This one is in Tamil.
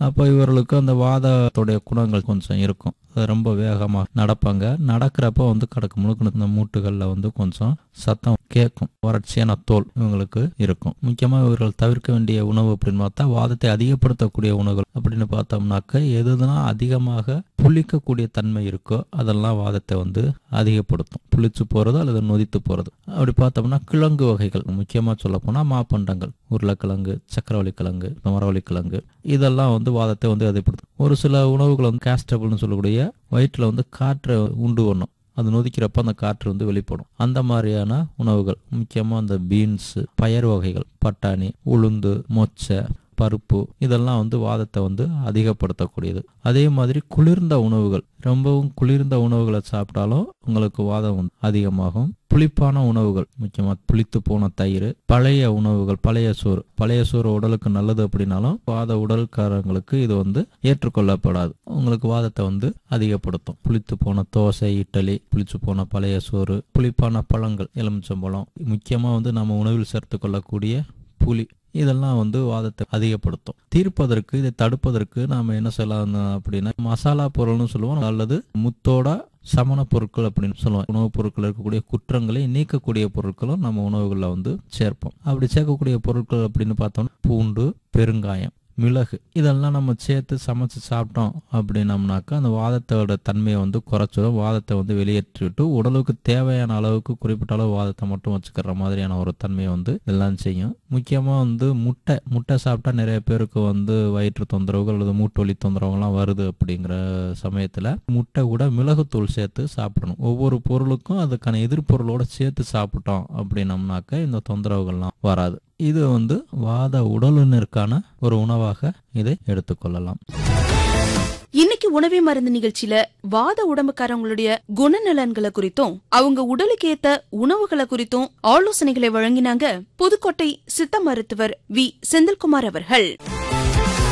அப்போ இவர்களுக்கு அந்த வாதத்துடைய குணங்கள் கொஞ்சம் இருக்கும் அது ரொம்ப வேகமாக நடப்பாங்க நடக்கிறப்ப வந்து கடக்கு முழுக்க இந்த மூட்டுகளில் வந்து கொஞ்சம் சத்தம் கேட்கும் வறட்சியான தோல் இவங்களுக்கு இருக்கும் முக்கியமாக இவர்கள் தவிர்க்க வேண்டிய உணவு அப்படின்னு பார்த்தா வாதத்தை அதிகப்படுத்தக்கூடிய உணவுகள் அப்படின்னு பார்த்தோம்னாக்க எதுனா அதிகமாக புளிக்கக்கூடிய தன்மை இருக்கோ அதெல்லாம் வாதத்தை வந்து அதிகப்படுத்தும் புளிச்சு போகிறது அல்லது நொதித்து போகிறது அப்படி பார்த்தோம்னா கிழங்கு வகைகள் முக்கியமாக சொல்ல போனால் மாப்பண்டங்கள் உருளைக்கிழங்கு சக்கரவள்ளி கிழங்கு மரவள்ளி கிழங்கு இதெல்லாம் வந்து வாதத்தை வந்து அதிகப்படுத்தும் ஒரு சில உணவுகள் வந்து கேஸ்டபிள்னு சொல்லக்கூடிய வயிற்றில் வந்து காற்றை உண்டு பண்ணும் அது நொதிக்கிறப்ப அந்த காற்று வந்து வெளிப்படும் அந்த மாதிரியான உணவுகள் முக்கியமாக அந்த பீன்ஸு பயறு வகைகள் பட்டாணி உளுந்து மொச்சை பருப்பு இதெல்லாம் வந்து வாதத்தை வந்து அதிகப்படுத்தக்கூடியது அதே மாதிரி குளிர்ந்த உணவுகள் ரொம்பவும் குளிர்ந்த உணவுகளை சாப்பிட்டாலும் உங்களுக்கு வாதம் வந்து அதிகமாகும் புளிப்பான உணவுகள் முக்கியமாக புளித்து போன தயிர் பழைய உணவுகள் பழைய சோறு பழைய சோறு உடலுக்கு நல்லது அப்படின்னாலும் வாத உடல்காரங்களுக்கு இது வந்து ஏற்றுக்கொள்ளப்படாது உங்களுக்கு வாதத்தை வந்து அதிகப்படுத்தும் புளித்து போன தோசை இட்லி புளிச்சு போன பழைய சோறு புளிப்பான பழங்கள் எலுமிச்சம்பழம் முக்கியமாக வந்து நம்ம உணவில் சேர்த்து கொள்ளக்கூடிய புளி இதெல்லாம் வந்து வாதத்தை அதிகப்படுத்தும் தீர்ப்பதற்கு இதை தடுப்பதற்கு நாம் என்ன செய்யலாம் அப்படின்னா மசாலா பொருள்னு சொல்லுவோம் அல்லது முத்தோட சமண பொருட்கள் அப்படின்னு சொல்லுவோம் உணவுப் பொருட்கள் இருக்கக்கூடிய குற்றங்களை நீக்கக்கூடிய பொருட்களும் நம்ம உணவுகளில் வந்து சேர்ப்போம் அப்படி சேர்க்கக்கூடிய பொருட்கள் அப்படின்னு பார்த்தோம்னா பூண்டு பெருங்காயம் மிளகு இதெல்லாம் நம்ம சேர்த்து சமைச்சு சாப்பிட்டோம் அப்படின்னம்னாக்கா அந்த வாதத்தோட தன்மையை வந்து குறைச்சிடும் வாதத்தை வந்து வெளியேற்றிவிட்டு உடலுக்கு தேவையான அளவுக்கு குறிப்பிட்ட அளவு வாதத்தை மட்டும் வச்சுக்கிற மாதிரியான ஒரு தன்மையை வந்து எல்லாம் செய்யும் முக்கியமாக வந்து முட்டை முட்டை சாப்பிட்டா நிறைய பேருக்கு வந்து வயிற்று தொந்தரவுகள் அல்லது மூட்டு வலி தொந்தரவுகள்லாம் வருது அப்படிங்கிற சமயத்தில் முட்டை கூட மிளகுத்தூள் சேர்த்து சாப்பிடணும் ஒவ்வொரு பொருளுக்கும் அதுக்கான எதிர்பொருளோட சேர்த்து சாப்பிட்டோம் அப்படின்னம்னாக்க இந்த தொந்தரவுகள்லாம் வராது இது வந்து வாத உடலுநருக்கான ஒரு உணவாக இதை எடுத்துக்கொள்ளலாம் இன்னைக்கு உணவே மருந்து நிகழ்ச்சியில வாத உடம்புக்காரங்களுடைய குணநலன்களை குறித்தும் அவங்க உடலுக்கு ஏத்த உணவுகளை குறித்தும் ஆலோசனைகளை வழங்கினாங்க புதுக்கோட்டை சித்த மருத்துவர் வி செந்தில்குமார் அவர்கள்